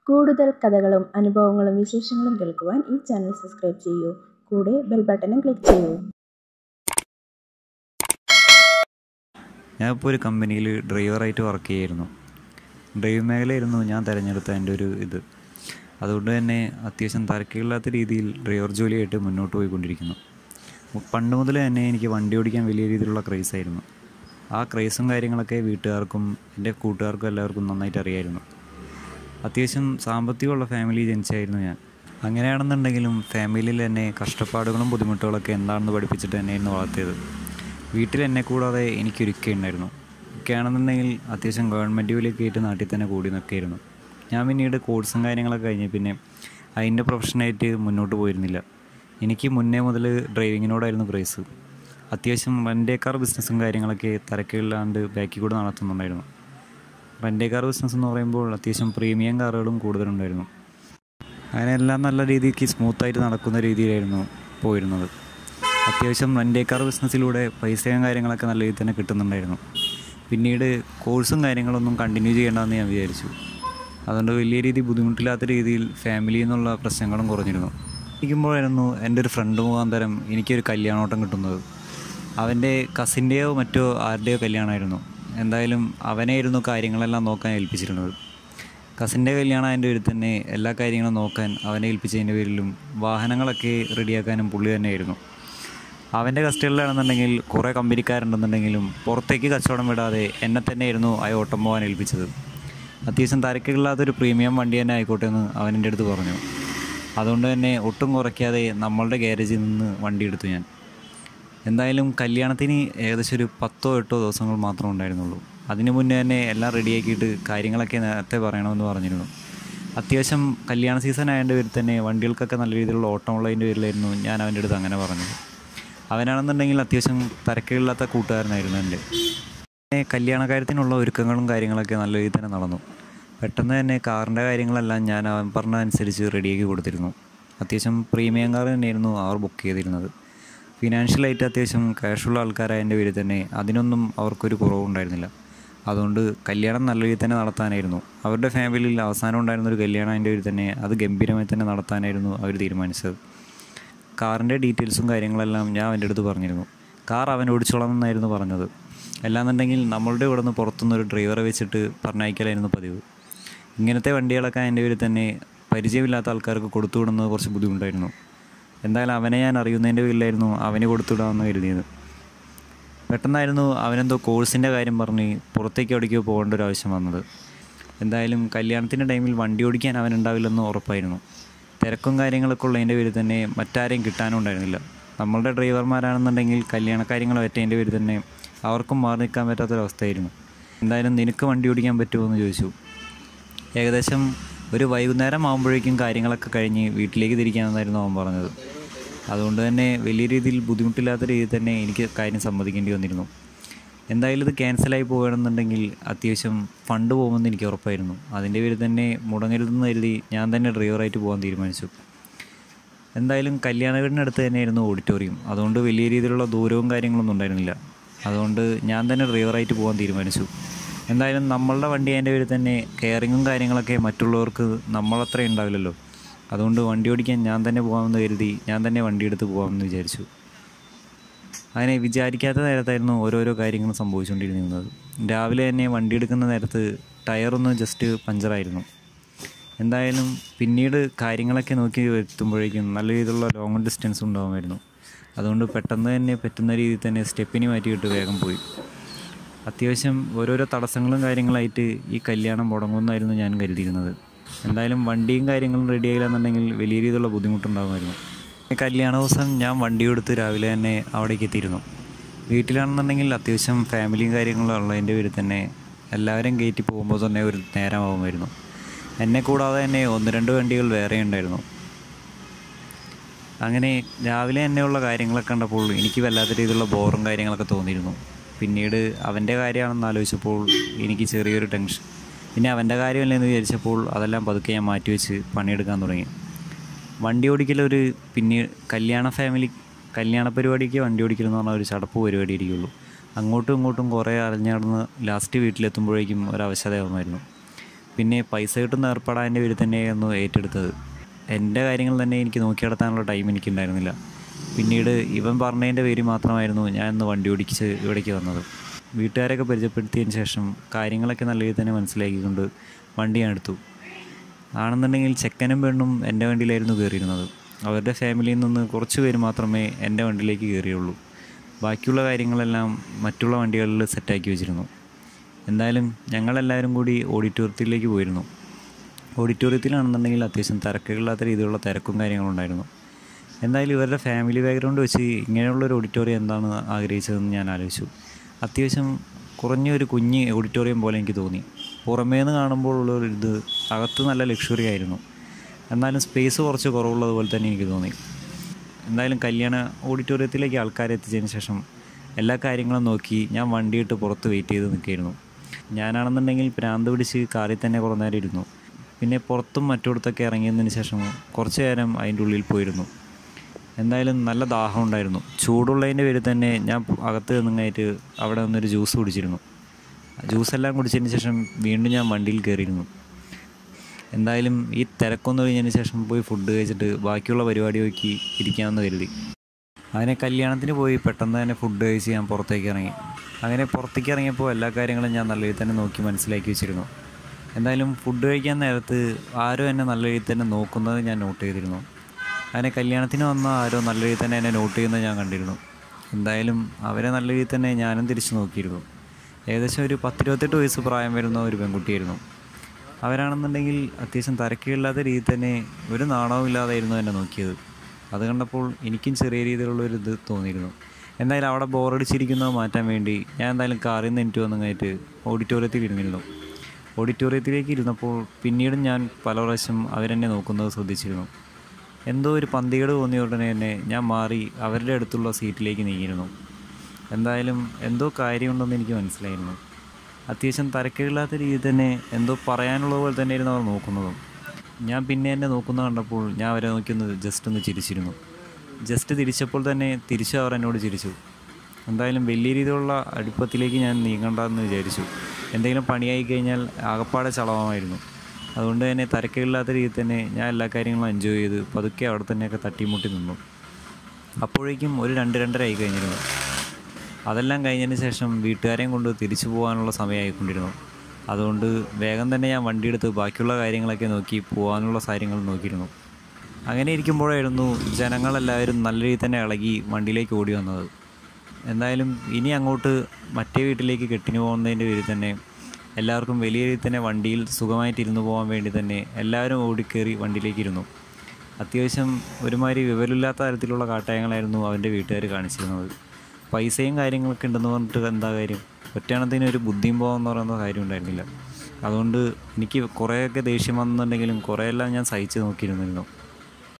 കൂടുതൽ കഥകളും അനുഭവങ്ങളും വിശേഷങ്ങളും കേൾക്കുവാൻ ഈ ചാനൽ സബ്സ്ക്രൈബ് ചെയ്യൂ കൂടെ ബെൽ ബട്ടണും ക്ലിക്ക് ചെയ്യൂ ഞാനിപ്പോൾ ഒരു കമ്പനിയിൽ ഡ്രൈവറായിട്ട് വർക്ക് ചെയ്യായിരുന്നു ഡ്രൈവിംഗ് മേഖലയായിരുന്നു ഞാൻ തിരഞ്ഞെടുത്ത എൻ്റെ ഒരു ഇത് അതുകൊണ്ട് തന്നെ അത്യാവശ്യം തിരക്കില്ലാത്ത രീതിയിൽ ഡ്രൈവർ ജോലിയായിട്ട് മുന്നോട്ട് പോയിക്കൊണ്ടിരിക്കുന്നു മു- പണ്ട് മുതലേ തന്നെ എനിക്ക് വണ്ടി ഓടിക്കാൻ വലിയ രീതിയിലുള്ള ക്രേസായിരുന്നു ആ ക്രേസും കാര്യങ്ങളൊക്കെ വീട്ടുകാർക്കും എൻ്റെ കൂട്ടുകാർക്കും എല്ലാവർക്കും നന്നായിട്ട് അറിയായിരുന്നു അത്യാവശ്യം സാമ്പത്തികമുള്ള ഫാമിലി ജനിച്ചായിരുന്നു ഞാൻ അങ്ങനെയാണെന്നുണ്ടെങ്കിലും ഫാമിലിയിൽ എന്നെ കഷ്ടപ്പാടുകളും ബുദ്ധിമുട്ടുകളൊക്കെ എന്താണെന്ന് പഠിപ്പിച്ചിട്ട് തന്നെയായിരുന്നു വളർത്തിയത് വീട്ടിൽ എന്നെ കൂടാതെ എനിക്കൊരുക്കെ ഉണ്ടായിരുന്നു ഒക്കെയാണെന്നുണ്ടെങ്കിൽ അത്യാവശ്യം ഗവൺമെൻറ് ജോലിയൊക്കെ ആയിട്ട് നാട്ടിൽ തന്നെ കൂടി നിൽക്കുകയായിരുന്നു ഞാൻ പിന്നീട് കോഴ്സും കാര്യങ്ങളൊക്കെ കഴിഞ്ഞ് പിന്നെ അതിൻ്റെ പ്രൊഫഷനായിട്ട് മുന്നോട്ട് പോയിരുന്നില്ല എനിക്ക് മുന്നേ മുതൽ ഡ്രൈവിങ്ങിനോടായിരുന്നു ക്രേസ് അത്യാവശ്യം റെൻ്റേ കാർ ബിസിനസ്സും കാര്യങ്ങളൊക്കെ തിരക്കില്ലാണ്ട് ബാക്കിൽ കൂടെ നടത്തുന്നുണ്ടായിരുന്നു റെൻ്റേ കാർ ബിസിനസ് എന്ന് പറയുമ്പോൾ അത്യാവശ്യം പ്രീമിയം കാറുകളും കൂടുതലുണ്ടായിരുന്നു അങ്ങനെ എല്ലാം നല്ല രീതിക്ക് സ്മൂത്തായിട്ട് നടക്കുന്ന രീതിയിലായിരുന്നു പോയിരുന്നത് അത്യാവശ്യം റെൻ്റേ കാർ ബിസിനസ്സിലൂടെ പൈസയും കാര്യങ്ങളൊക്കെ നല്ല രീതിയിൽ തന്നെ കിട്ടുന്നുണ്ടായിരുന്നു പിന്നീട് കോഴ്സും കാര്യങ്ങളൊന്നും കണ്ടിന്യൂ ചെയ്യേണ്ടെന്ന് ഞാൻ വിചാരിച്ചു അതുകൊണ്ട് വലിയ രീതിയിൽ ബുദ്ധിമുട്ടില്ലാത്ത രീതിയിൽ ഫാമിലിയിൽ നിന്നുള്ള പ്രശ്നങ്ങളും കുറഞ്ഞിരുന്നു ഇരിക്കുമ്പോഴായിരുന്നു എൻ്റെ ഒരു ഫ്രണ്ട് മുഖാന്തരം എനിക്കൊരു കല്യാണോട്ടം കിട്ടുന്നത് അവൻ്റെ കസിൻ്റെയോ മറ്റോ ആരുടെയോ കല്യാണമായിരുന്നു എന്തായാലും അവനായിരുന്നു കാര്യങ്ങളെല്ലാം നോക്കാൻ ഏൽപ്പിച്ചിരുന്നത് കസിൻ്റെ കല്യാണം അതിൻ്റെ പേരിൽ തന്നെ എല്ലാ കാര്യങ്ങളും നോക്കാൻ അവനെ ഏൽപ്പിച്ചതിൻ്റെ പേരിലും വാഹനങ്ങളൊക്കെ റെഡിയാക്കാനും പുള്ളി തന്നെയായിരുന്നു അവൻ്റെ കസ്റ്റഡിയിലാണെന്നുണ്ടെങ്കിൽ കുറേ കമ്പനിക്കാരുണ്ടെന്നുണ്ടെങ്കിലും പുറത്തേക്ക് കച്ചവടം വിടാതെ എന്നെ തന്നെയായിരുന്നു ആ ഓട്ടം പോകാൻ ഏൽപ്പിച്ചത് അത്യാവശ്യം തിരക്കില്ലാത്തൊരു പ്രീമിയം വണ്ടി തന്നെ ആയിക്കോട്ടെ എന്ന് അവൻ എൻ്റെ അടുത്ത് പറഞ്ഞു അതുകൊണ്ട് തന്നെ ഒട്ടും കുറയ്ക്കാതെ നമ്മളുടെ ഗ്യാരേജിൽ നിന്ന് വണ്ടി എടുത്തു ഞാൻ എന്തായാലും കല്യാണത്തിന് ഏകദേശം ഒരു പത്തോ എട്ടോ ദിവസങ്ങൾ മാത്രമേ ഉണ്ടായിരുന്നുള്ളൂ അതിന് മുന്നേ തന്നെ എല്ലാം റെഡിയാക്കിയിട്ട് കാര്യങ്ങളൊക്കെ നേരത്തെ പറയണമെന്ന് പറഞ്ഞിരുന്നു അത്യാവശ്യം കല്യാണ സീസൺ ആയതിൻ്റെ പേരിൽ തന്നെ വണ്ടികൾക്കൊക്കെ നല്ല രീതിയിലുള്ള ഓട്ടമുള്ളതിൻ്റെ പേരിലായിരുന്നു ഞാൻ അവൻ്റെ അടുത്ത് അങ്ങനെ പറഞ്ഞത് അവനാണെന്നുണ്ടെങ്കിൽ അത്യാവശ്യം തിരക്കില്ലാത്ത കൂട്ടുകാരനായിരുന്നു എൻ്റെ പിന്നെ കല്യാണ കാര്യത്തിനുള്ള ഒരുക്കങ്ങളും കാര്യങ്ങളൊക്കെ നല്ല രീതിയിൽ തന്നെ നടന്നു പെട്ടെന്ന് തന്നെ കാറിൻ്റെ കാര്യങ്ങളെല്ലാം ഞാൻ അവൻ പറഞ്ഞ അനുസരിച്ച് റെഡിയാക്കി കൊടുത്തിരുന്നു അത്യാവശ്യം പ്രീമിയം കാർ തന്നെയായിരുന്നു അവർ ബുക്ക് ചെയ്തിരുന്നത് ഫിനാൻഷ്യലായിട്ട് അത്യാവശ്യം ക്യാഷുള്ള ആൾക്കാരായതിൻ്റെ പേരിൽ തന്നെ അതിനൊന്നും അവർക്കൊരു കുറവുണ്ടായിരുന്നില്ല അതുകൊണ്ട് കല്യാണം നല്ല രീതിയിൽ തന്നെ നടത്താനായിരുന്നു അവരുടെ ഫാമിലിയിൽ അവസാനം ഉണ്ടായിരുന്ന ഒരു കല്യാണം അതിൻ്റെ പേരിൽ തന്നെ അത് ഗംഭീരമായി തന്നെ നടത്താനായിരുന്നു അവർ തീരുമാനിച്ചത് കാറിൻ്റെ ഡീറ്റെയിൽസും കാര്യങ്ങളെല്ലാം ഞാൻ അവൻ്റെ അടുത്ത് പറഞ്ഞിരുന്നു കാർ അവൻ ഓടിച്ചോളാം എന്നായിരുന്നു പറഞ്ഞത് അല്ലാന്നുണ്ടെങ്കിൽ നമ്മളുടെ ഇവിടെ നിന്ന് പുറത്തുനിന്ന് ഒരു ഡ്രൈവറെ വെച്ചിട്ട് പറഞ്ഞയക്കലായിരുന്നു പതിവ് ഇങ്ങനത്തെ വണ്ടികളൊക്കെ അതിൻ്റെ പേരിൽ തന്നെ പരിചയമില്ലാത്ത ആൾക്കാർക്ക് കൊടുത്തു വിടുന്നത് കുറച്ച് ബുദ്ധിമുട്ടായിരുന്നു എന്തായാലും അവനെ ഞാൻ അറിയുന്നതിൻ്റെ പേരിലായിരുന്നു അവന് കൊടുത്തുവിടാമെന്ന് കരുതിയത് പെട്ടെന്നായിരുന്നു അവനെന്തോ കോഴ്സിൻ്റെ കാര്യം പറഞ്ഞ് പുറത്തേക്ക് എവിടേക്കോ പോകേണ്ട ഒരു ആവശ്യം വന്നത് എന്തായാലും കല്യാണത്തിൻ്റെ ടൈമിൽ വണ്ടി ഓടിക്കാൻ അവൻ ഉണ്ടാവില്ലെന്ന് ഉറപ്പായിരുന്നു തിരക്കും കാര്യങ്ങളൊക്കെ ഉള്ളതിൻ്റെ പേരിൽ തന്നെ മറ്റാരെയും കിട്ടാനും ഉണ്ടായിരുന്നില്ല നമ്മളുടെ ഡ്രൈവർമാരാണെന്നുണ്ടെങ്കിൽ കല്യാണ കാര്യങ്ങൾ പറ്റതിൻ്റെ പേരിൽ തന്നെ അവർക്കും മാറി നിൽക്കാൻ പറ്റാത്തൊരവസ്ഥയായിരുന്നു എന്തായാലും നിനക്ക് വണ്ടി ഓടിക്കാൻ പറ്റുമോ എന്ന് ചോദിച്ചു ഏകദേശം ഒരു വൈകുന്നേരം ആകുമ്പോഴേക്കും കാര്യങ്ങളൊക്കെ കഴിഞ്ഞ് വീട്ടിലേക്ക് തിരിക്കാമെന്നായിരുന്നു അവൻ പറഞ്ഞത് അതുകൊണ്ട് തന്നെ വലിയ രീതിയിൽ ബുദ്ധിമുട്ടില്ലാത്ത രീതിയിൽ തന്നെ എനിക്ക് കാര്യം സമ്മതിക്കേണ്ടി വന്നിരുന്നു എന്തായാലും ഇത് ക്യാൻസലായി പോവുകയാണെന്നുണ്ടെങ്കിൽ അത്യാവശ്യം ഫണ്ട് പോകുമെന്ന് എനിക്ക് ഉറപ്പായിരുന്നു അതിൻ്റെ പേരിൽ തന്നെ മുടങ്ങരുതെന്ന് കരുതി ഞാൻ തന്നെ ഡ്രൈവറായിട്ട് പോകാൻ തീരുമാനിച്ചു എന്തായാലും കല്യാണ വീടിനടുത്ത് തന്നെയായിരുന്നു ഓഡിറ്റോറിയം അതുകൊണ്ട് വലിയ രീതിയിലുള്ള ദൂരവും കാര്യങ്ങളൊന്നും ഉണ്ടായിരുന്നില്ല അതുകൊണ്ട് ഞാൻ തന്നെ ഡ്രൈവറായിട്ട് പോകാൻ തീരുമാനിച്ചു എന്തായാലും നമ്മളുടെ വണ്ടി അതിൻ്റെ പേരിൽ തന്നെ കെയറിങ്ങും കാര്യങ്ങളൊക്കെ മറ്റുള്ളവർക്ക് നമ്മളത്ര ഉണ്ടാവില്ലല്ലോ അതുകൊണ്ട് വണ്ടി ഓടിക്കാൻ ഞാൻ തന്നെ പോകാമെന്ന് കരുതി ഞാൻ തന്നെ വണ്ടി എടുത്ത് പോകാമെന്ന് വിചാരിച്ചു അങ്ങനെ വിചാരിക്കാത്ത നേരത്തായിരുന്നു ഓരോരോ കാര്യങ്ങളും സംഭവിച്ചുകൊണ്ടിരുന്നത് രാവിലെ തന്നെ വണ്ടി എടുക്കുന്ന നേരത്ത് ടയറൊന്ന് ജസ്റ്റ് പഞ്ചറായിരുന്നു എന്തായാലും പിന്നീട് കാര്യങ്ങളൊക്കെ നോക്കി എത്തുമ്പോഴേക്കും നല്ല രീതിയിലുള്ള ലോങ് ഡിസ്റ്റൻസ് ഉണ്ടാകുമായിരുന്നു അതുകൊണ്ട് പെട്ടെന്ന് തന്നെ പറ്റുന്ന രീതിയിൽ തന്നെ സ്റ്റെപ്പിന് മാറ്റിയിട്ട് വേഗം പോയി അത്യാവശ്യം ഓരോരോ തടസ്സങ്ങളും കാര്യങ്ങളായിട്ട് ഈ കല്യാണം മുടങ്ങുമെന്നായിരുന്നു ഞാൻ കരുതിയിരുന്നത് എന്തായാലും വണ്ടിയും കാര്യങ്ങളും റെഡി ആയില്ലെന്നുണ്ടെങ്കിൽ വലിയ രീതിയിലുള്ള ബുദ്ധിമുട്ടുണ്ടാകുമായിരുന്നു ഈ കല്യാണ ദിവസം ഞാൻ വണ്ടി എടുത്ത് രാവിലെ തന്നെ അവിടേക്ക് എത്തിയിരുന്നു വീട്ടിലാണെന്നുണ്ടെങ്കിൽ അത്യാവശ്യം ഫാമിലിയും കാര്യങ്ങളും ഉള്ളതിൻ്റെ പേരിൽ തന്നെ എല്ലാവരും കയറ്റി പോകുമ്പോൾ തന്നെ ഒരു നേരമാകുമായിരുന്നു എന്നെ കൂടാതെ തന്നെ ഒന്ന് രണ്ട് വണ്ടികൾ വേറെ ഉണ്ടായിരുന്നു അങ്ങനെ രാവിലെ തന്നെയുള്ള കാര്യങ്ങളൊക്കെ കണ്ടപ്പോൾ എനിക്ക് വല്ലാത്ത രീതിയിലുള്ള ബോറും കാര്യങ്ങളൊക്കെ തോന്നിയിരുന്നു പിന്നീട് അവൻ്റെ കാര്യമാണെന്ന് ആലോചിച്ചപ്പോൾ എനിക്ക് ചെറിയൊരു ടെൻഷൻ പിന്നെ അവൻ്റെ കാര്യമല്ലെന്ന് വിചാരിച്ചപ്പോൾ അതെല്ലാം പതുക്കെ ഞാൻ മാറ്റിവെച്ച് പണിയെടുക്കാൻ തുടങ്ങി വണ്ടി ഓടിക്കലൊരു പിന്നെ കല്യാണ ഫാമിലി കല്യാണ പരിപാടിക്ക് വണ്ടി ഓടിക്കലെന്ന് പറഞ്ഞാൽ ഒരു ചടപ്പ് പരിപാടി ഇരിക്കുള്ളൂ അങ്ങോട്ടും ഇങ്ങോട്ടും കുറേ അലഞ്ഞു നടന്ന് ലാസ്റ്റ് വീട്ടിലെത്തുമ്പോഴേക്കും ഒരു അവശതയാവുമായിരുന്നു പിന്നെ പൈസ കിട്ടുന്ന ഏർപ്പാടാ എൻ്റെ പേര് തന്നെയായിരുന്നു ഏറ്റെടുത്തത് എൻ്റെ കാര്യങ്ങൾ തന്നെ എനിക്ക് നോക്കി നടത്താനുള്ള ടൈം എനിക്കുണ്ടായിരുന്നില്ല പിന്നീട് ഇവൻ പറഞ്ഞതിൻ്റെ പേര് മാത്രമായിരുന്നു ഞാൻ ഇന്ന് വണ്ടി ഓടിച്ച് ഇവിടേക്ക് വന്നത് വീട്ടുകാരൊക്കെ പരിചയപ്പെടുത്തിയതിന് ശേഷം കാര്യങ്ങളൊക്കെ നല്ല രീതിയിൽ തന്നെ മനസ്സിലാക്കിക്കൊണ്ട് വണ്ടി ഞാൻ എടുത്തു ആണെന്നുണ്ടെങ്കിൽ ചെക്കനും പെണ്ണും എൻ്റെ വണ്ടിയിലായിരുന്നു കയറിയിരുന്നത് അവരുടെ ഫാമിലിയിൽ നിന്ന് കുറച്ച് പേര് മാത്രമേ എൻ്റെ വണ്ടിയിലേക്ക് കയറിയുള്ളൂ ബാക്കിയുള്ള കാര്യങ്ങളെല്ലാം മറ്റുള്ള വണ്ടികളിൽ സെറ്റാക്കി വെച്ചിരുന്നു എന്തായാലും ഞങ്ങളെല്ലാവരും കൂടി ഓഡിറ്റോറിയത്തിലേക്ക് പോയിരുന്നു ഓഡിറ്റോറിയത്തിലാണെന്നുണ്ടെങ്കിൽ അത്യാവശ്യം തിരക്കുകളില്ലാത്ത രീതിയിലുള്ള തിരക്കും കാര്യങ്ങളും ഉണ്ടായിരുന്നു എന്തായാലും ഇവരുടെ ഫാമിലി ബാക്ക്ഗ്രൗണ്ട് വെച്ച് ഇങ്ങനെയുള്ള ഒരു ഓഡിറ്റോറിയം എന്താണ് ആഗ്രഹിച്ചതെന്ന് ഞാൻ ആലോചിച്ചു അത്യാവശ്യം കുറഞ്ഞൊരു കുഞ്ഞ് ഓഡിറ്റോറിയം പോലെ എനിക്ക് തോന്നി പുറമേ നിന്ന് കാണുമ്പോൾ ഉള്ള ഒരു ഇത് അകത്ത് നല്ല ലക്ഷറി ആയിരുന്നു എന്നാലും സ്പേസ് കുറച്ച് കുറവുള്ളതുപോലെ തന്നെ എനിക്ക് തോന്നി എന്തായാലും കല്യാണ ഓഡിറ്റോറിയത്തിലേക്ക് ആൾക്കാരെ എത്തിച്ചതിന് ശേഷം എല്ലാ കാര്യങ്ങളും നോക്കി ഞാൻ വണ്ടിയിട്ട് പുറത്ത് വെയിറ്റ് ചെയ്ത് നിൽക്കുകയായിരുന്നു ഞാനാണെന്നുണ്ടെങ്കിൽ പ്രാന്ത് പിടിച്ച് കാറിൽ തന്നെ കുറേ നേരം ഇരുന്നു പിന്നെ പുറത്തും മറ്റിടത്തൊക്കെ ഇറങ്ങിയതിന് ശേഷം കുറച്ച് നേരം അതിൻ്റെ ഉള്ളിൽ പോയിരുന്നു എന്തായാലും നല്ല ദാഹം ഉണ്ടായിരുന്നു ചൂടുള്ളതിൻ്റെ പേരിൽ തന്നെ ഞാൻ അകത്ത് നിന്നായിട്ട് അവിടെ നിന്നൊരു ജ്യൂസ് കുടിച്ചിരുന്നു ജ്യൂസെല്ലാം കുടിച്ചതിന് ശേഷം വീണ്ടും ഞാൻ വണ്ടിയിൽ കയറിയിരുന്നു എന്തായാലും ഈ തിരക്കൊന്ന് കഴിഞ്ഞതിന് ശേഷം പോയി ഫുഡ് കഴിച്ചിട്ട് ബാക്കിയുള്ള പരിപാടി നോക്കി ഇരിക്കാമെന്ന് കരുതി അങ്ങനെ കല്യാണത്തിന് പോയി പെട്ടെന്ന് തന്നെ ഫുഡ് കഴിച്ച് ഞാൻ പുറത്തേക്ക് ഇറങ്ങി അങ്ങനെ പുറത്തേക്ക് ഇറങ്ങിയപ്പോൾ എല്ലാ കാര്യങ്ങളും ഞാൻ നല്ല രീതിയിൽ തന്നെ നോക്കി മനസ്സിലാക്കി വെച്ചിരുന്നു എന്തായാലും ഫുഡ് കഴിക്കാൻ നേരത്ത് ആരോ എന്നെ നല്ല രീതിയിൽ തന്നെ നോക്കുന്നത് ഞാൻ നോട്ട് ചെയ്തിരുന്നു അങ്ങനെ കല്യാണത്തിന് വന്ന ആരോ നല്ല രീതിയിൽ തന്നെ എന്നെ നോട്ട് ചെയ്യുന്നത് ഞാൻ കണ്ടിരുന്നു എന്തായാലും അവരെ നല്ല രീതിയിൽ തന്നെ ഞാനും തിരിച്ചു നോക്കിയിരുന്നു ഏകദേശം ഒരു പത്തിരുപത്തെട്ട് വയസ്സ് പ്രായം വരുന്ന ഒരു പെൺകുട്ടിയായിരുന്നു അവരാണെന്നുണ്ടെങ്കിൽ അത്യാവശ്യം തിരക്കില്ലാത്ത രീതിയിൽ തന്നെ ഒരു നാണവും ഇല്ലാതായിരുന്നു എന്നെ നോക്കിയത് അത് കണ്ടപ്പോൾ എനിക്കും ചെറിയ രീതിയിലുള്ള ഒരു ഇത് തോന്നിയിരുന്നു എന്തായാലും അവിടെ ബോറടിച്ചിരിക്കുന്നത് മാറ്റാൻ വേണ്ടി ഞാൻ എന്തായാലും കാറിൽ നിന്ന് എനിക്ക് വന്നു കഴിഞ്ഞിട്ട് ഓഡിറ്റോറിയത്തിൽ ഇരുന്നിരുന്നു ഓഡിറ്റോറിയത്തിലേക്ക് ഇരുന്നപ്പോൾ പിന്നീട് ഞാൻ പല പ്രാവശ്യം അവരെന്നെ നോക്കുന്നത് ശ്രദ്ധിച്ചിരുന്നു എന്തോ ഒരു പന്തികേട് തോന്നിയ ഉടനെ തന്നെ ഞാൻ മാറി അവരുടെ അടുത്തുള്ള സീറ്റിലേക്ക് നീങ്ങിയിരുന്നു എന്തായാലും എന്തോ കാര്യമുണ്ടെന്ന് എനിക്ക് മനസ്സിലായിരുന്നു അത്യാവശ്യം തിരക്കില്ലാത്ത രീതിയിൽ തന്നെ എന്തോ പറയാനുള്ള പോലെ തന്നെയായിരുന്നു അവർ നോക്കുന്നതും ഞാൻ പിന്നെ എന്നെ നോക്കുന്ന കണ്ടപ്പോൾ ഞാൻ അവരെ നോക്കി ഒന്ന് ജസ്റ്റ് ഒന്ന് ചിരിച്ചിരുന്നു ജസ്റ്റ് തിരിച്ചപ്പോൾ തന്നെ തിരിച്ചു അവർ എന്നോട് ചിരിച്ചു എന്തായാലും വലിയ രീതിയിലുള്ള അടുപ്പത്തിലേക്ക് ഞാൻ നീങ്ങണ്ടെന്ന് വിചാരിച്ചു എന്തെങ്കിലും പണിയായി കഴിഞ്ഞാൽ ആകപ്പാടെ ചളവമായിരുന്നു അതുകൊണ്ട് തന്നെ തിരക്കില്ലാത്ത രീതിയിൽ തന്നെ ഞാൻ എല്ലാ കാര്യങ്ങളും എൻജോയ് ചെയ്ത് പതുക്കെ അവിടെ തന്നെയൊക്കെ തട്ടിമുട്ടി നിന്നു അപ്പോഴേക്കും ഒരു രണ്ട് രണ്ടര ആയി കഴിഞ്ഞിരുന്നു അതെല്ലാം കഴിഞ്ഞതിന് ശേഷം വീട്ടുകാരെയും കൊണ്ട് തിരിച്ചു പോകാനുള്ള സമയമായിക്കൊണ്ടിരുന്നു അതുകൊണ്ട് വേഗം തന്നെ ഞാൻ വണ്ടിയെടുത്ത് ബാക്കിയുള്ള കാര്യങ്ങളൊക്കെ നോക്കി പോകാനുള്ള കാര്യങ്ങൾ നോക്കിയിരുന്നു അങ്ങനെ ഇരിക്കുമ്പോഴായിരുന്നു ജനങ്ങളെല്ലാവരും നല്ല രീതിയിൽ തന്നെ ഇളകി വണ്ടിയിലേക്ക് ഓടി വന്നത് എന്തായാലും ഇനി അങ്ങോട്ട് മറ്റേ വീട്ടിലേക്ക് കെട്ടിന് പോകുന്നതിൻ്റെ പേരിൽ തന്നെ എല്ലാവർക്കും വലിയ രീതിയിൽ തന്നെ വണ്ടിയിൽ സുഖമായിട്ട് ഇരുന്ന് പോകാൻ വേണ്ടി തന്നെ എല്ലാവരും ഓടിക്കേറി വണ്ടിയിലേക്ക് ഇരുന്നു അത്യാവശ്യം ഒരുമാതിരി വിവരമില്ലാത്ത തരത്തിലുള്ള കാട്ടായങ്ങളായിരുന്നു അവൻ്റെ വീട്ടുകാർ കാണിച്ചിരുന്നത് പൈസയും കാര്യങ്ങളൊക്കെ ഉണ്ടെന്ന് പറഞ്ഞിട്ട് എന്താ കാര്യം ഒറ്റയാണത്തിന് ഒരു ബുദ്ധിയും പോകാമെന്ന് പറയുന്ന കാര്യം ഉണ്ടായിരുന്നില്ല അതുകൊണ്ട് എനിക്ക് കുറേയൊക്കെ ദേഷ്യം വന്നിട്ടുണ്ടെങ്കിലും കുറേയെല്ലാം ഞാൻ സഹിച്ച് നോക്കിയിരുന്നിരുന്നു